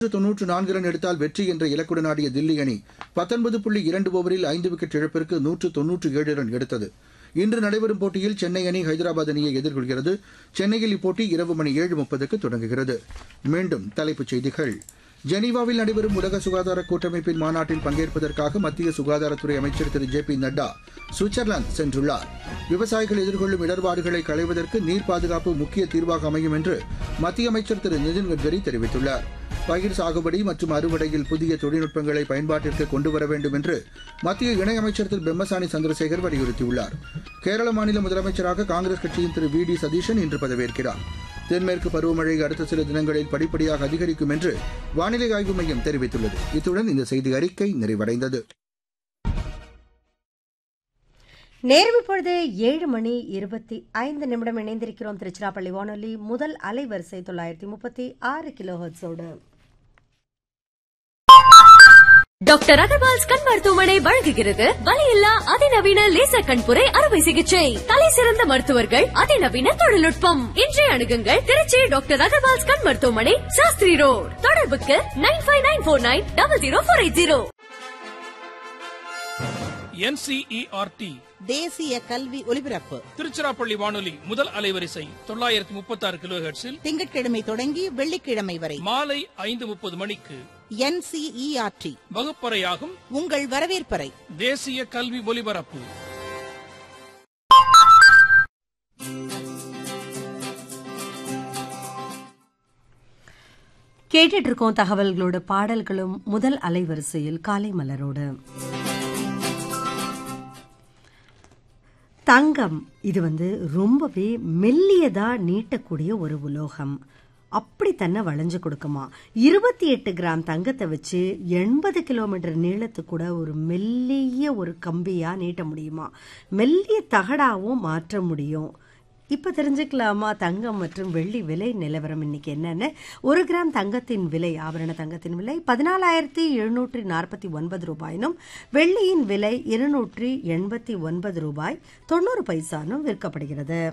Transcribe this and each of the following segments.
தொன்னூற்று நான்கு ரன் எடுத்தால் வெற்றி என்ற இலக்குடன் ஆடிய தில்லி அணி பத்தொன்பது புள்ளி இரண்டு ஓவரில் ஐந்து விக்கெட் இழப்பிற்கு நூற்று தொன்னூற்று ஏழு ரன் எடுத்தது இன்று நடைபெறும் போட்டியில் சென்னை அணி ஹைதராபாத் அணியை எதிர்கொள்கிறது சென்னையில் இப்போட்டி இரவு மணி ஏழு முப்பதுக்கு தொடங்குகிறது மீண்டும் தலைப்புச் செய்திகள் ஜெனீவாவில் நடைபெறும் உலக சுகாதார கூட்டமைப்பின் மாநாட்டில் பங்கேற்பதற்காக மத்திய சுகாதாரத்துறை அமைச்சர் Thiru J P Nadda Switzerland சென்றுள்ளார் விவசாயிகள் எதிர்கொள்ளும் இடர்பாடுகளை களைவதற்கு நீர் பாதுகாப்பு முக்கிய தீர்வாக அமையும் என்று மத்திய அமைச்சர் திரு நிதின் கட்கரி தெரிவித்துள்ளார் பயிர் சாகுபடி மற்றும் அறுவடையில் புதிய தொழில்நுட்பங்களை பயன்பாட்டிற்கு கொண்டு வர வேண்டும் என்று மத்திய இணையமைச்சர் திரு பெம்மசானி சந்திரசேகர் வலியுறுத்தியுள்ளார் கேரள மாநில முதலமைச்சராக காங்கிரஸ் கட்சியின் திரு வி டி சதீஷன் இன்று பதவியேற்கிறார் தென்மேற்கு பருவமழை அடுத்த சில தினங்களில் படிப்படியாக அதிகரிக்கும் என்று வானிலை ஆய்வு மையம் தெரிவித்துள்ளது இத்துடன் இந்த செய்தி அறிக்கை நிறைவடைந்தது நேரம் இப்பொழுது ஏழு மணி இருபத்தி ஐந்து நிமிடம் இணைந்திருக்கிறோம் திருச்சிராப்பள்ளி வானொலி முதல் அலைவரிசை தொள்ளாயிரத்தி முப்பத்தி ஆறு கிலோ ஹெர்ட்ஸோடு டாக்டர் அகர்வால்ஸ் கண் மருத்துவமனை வழங்குகிறது வலியில்லா அதிநவீன லேசர் கண்புரை அறுவை சிகிச்சை தலை சிறந்த மருத்துவர்கள் அதிநவீன தொழில்நுட்பம் இன்றைய அணுகுங்கள் திருச்சி டாக்டர் அகர்வால்ஸ் கண் மருத்துவமனை சாஸ்திரி ரோட் தொடர்புக்கு nine five nine four nine double zero four eight zero NCERT தேசிய கல்வி ஒலிபரப்பு திருச்சிராப்பள்ளி வானொலி முதல் அலைவரிசை தொள்ளாயிரத்தி முப்பத்தி ஆறு கிலோ ஹெர்ட்ஸில் திங்கட்கிழமை தொடங்கி வெள்ளிக்கிழமை வரை மாலை ஐந்து முப்பது மணிக்கு என்சிஇஆர்டி வகுப்பறையாகும் உங்கள் வரவேற்பறை தேசிய கல்வி ஒலிபரப்பு கேட்டுட்டு இருக்கோம் தகவல்களோட பாடல்களும் முதல் அலைவரிசையில் காலை மலரோடு தங்கம் இது வந்து ரொம்பவே மெல்லியதா நீட்டக்கூடிய ஒரு உலோகம் அப்படி தன்னை வளைஞ்சு கொடுக்குமா இருபத்தி எட்டு கிராம் தங்கத்தை வச்சு எண்பது கிலோமீட்டர் நீளத்து கூட ஒரு மெல்லிய ஒரு கம்பியா நீட்ட முடியுமா மெல்லிய தகடாவும் மாற்ற முடியும் இப்போ தெரிஞ்சுக்கலாமா தங்கம் மற்றும் வெள்ளி விலை நிலவரம் இன்னைக்கு என்னன்னு ஒரு கிராம் தங்கத்தின் விலை ஆபரண தங்கத்தின் விலை பதினாலாயிரத்தி எழுநூற்றி நாற்பத்தி ஒன்பது ரூபாயினும் வெள்ளியின் விலை இருநூற்றி எண்பத்தி ஒன்பது ரூபாய் தொண்ணூறு பைசானும் விற்கப்படுகிறது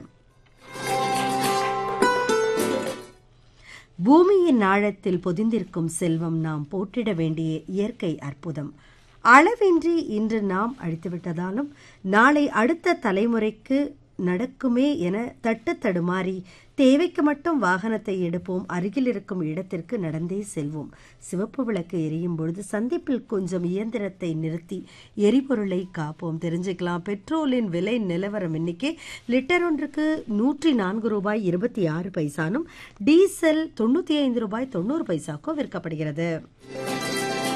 பூமியின் ஆழத்தில் பொதிந்திருக்கும் செல்வம் நாம் போற்றிட வேண்டிய இயற்கை அற்புதம் அளவின்றி இன்று நாம் அழித்துவிட்டதாலும் நாளை அடுத்த தலைமுறைக்கு நடக்குமே என தட்டு தடுமாறி தேவைக்கு மட்டும் வாகனத்தை எடுப்போம் அருகில் இருக்கும் இடத்திற்கு நடந்தே செல்வோம் சிவப்பு விளக்கு எரியும் பொழுது சந்திப்பில் கொஞ்சம் இயந்திரத்தை நிறுத்தி எரிபொருளை காப்போம் தெரிஞ்சுக்கலாம் பெட்ரோலின் விலை நிலவரம் இன்னைக்கு லிட்டர் ஒன்றுக்கு நூற்றி நான்கு ரூபாய் இருபத்தி ஆறு பைசானும் டீசல் தொண்ணூற்றி ஐந்து ரூபாய் தொண்ணூறு பைசாக்கும் விற்கப்படுகிறது